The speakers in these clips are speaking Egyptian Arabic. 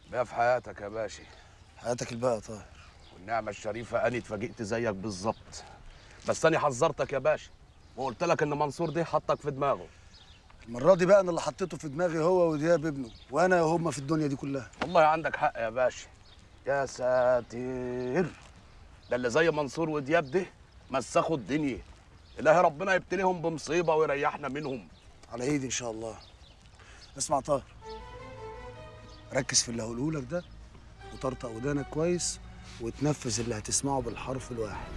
بقى في حياتك يا باشا حياتك الباقي يا طاهر والنعمة الشريفة أنا اتفاجئت زيك بالظبط بس أنا حذرتك يا باشا وقلت لك إن منصور ده حطك في دماغه المرة دي بقى أنا اللي حطيته في دماغي هو ودياب ابنه وأنا وهما في الدنيا دي كلها والله عندك حق يا باشا يا ساتر ده اللي زي منصور ودياب ده مسخوا الدنيا إلهي ربنا يبتليهم بمصيبة ويريحنا منهم على إيدي إن شاء الله اسمع طاهر ركز في اللي هقوله لك ده وطرطق ودانك كويس وتنفذ اللي هتسمعه بالحرف الواحد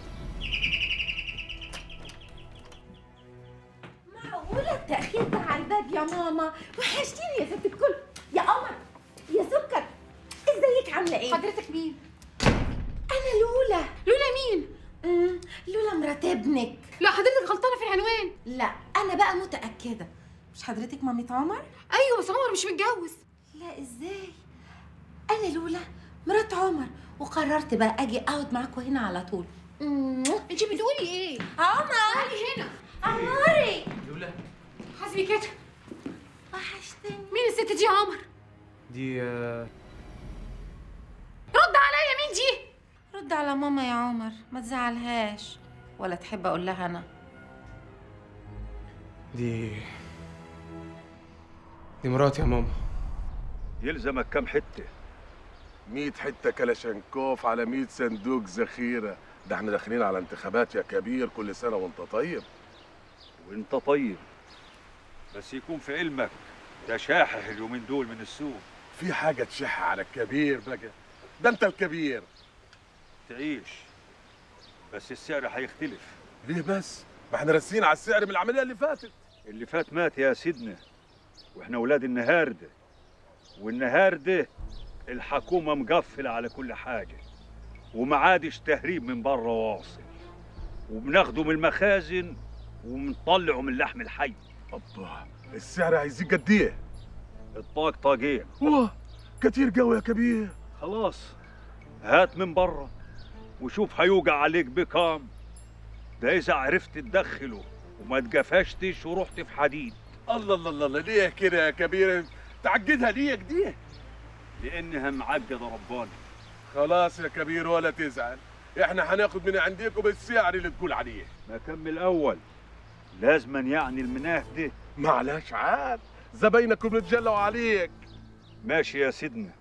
معقولة التأخير ده على الباب يا ماما وحشتيني يا ست الكل يا قمر يا سكر ازيك عاملة ايه؟ حضرتك مين؟ أنا لولا لولا مين؟ مم، لولا مرات ابنك لا حضرتك غلطانه في العنوان لا أنا بقى متأكدة مش حضرتك مامة عمر؟ ايوه بس عمر مش متجوز لا ازاي؟ أنا لولا مرات عمر وقررت بقى أجي أقعد معاكوا هنا على طول مم. انت بتقولي ايه؟ عمر تعالي هنا عمري حاسبي كده وحشتني مين الست دي يا عمر؟ دي آه، رد عليا مين دي؟ رد على ماما يا عمر ما تزعلهاش ولا تحب أقول لها أنا دي دي مراتي يا ماما يلزمك كم حته 100 حتة كلاشنكوف على 100 صندوق ذخيرة ده احنا داخلين على انتخابات يا كبير كل سنة وانت طيب وانت طيب بس يكون في علمك ده شاحح اليومين دول من السوق في حاجة تشح على الكبير بقى ده انت الكبير تعيش بس السعر هيختلف ليه بس؟ ما احنا راسين على السعر من العملية اللي فاتت اللي فات مات يا سيدنا واحنا ولاد النهار ده والنهار ده الحكومة مقفلة على كل حاجة وما عادش تهريب من بره واصل وبناخده من المخازن وبنطلعه من اللحم الحي الله السعر هيزيد قد ايه؟ الطاق طاقين واه كتير قوي يا كبير خلاص هات من بره وشوف هيوقع عليك بكام ده اذا عرفت تدخله وما تقفشتش ورحت في حديد الله الله الله الله، ليه كده يا كبير؟ تعقدها ليه كده؟ لانها معقده رباني خلاص يا كبير ولا تزعل احنا هناخد من عندكم بالسعر اللي تقول عليه ما كمل اول لازما يعني المناه ده معلش عاد زباينكم بيتجلوا عليك ماشي يا سيدنا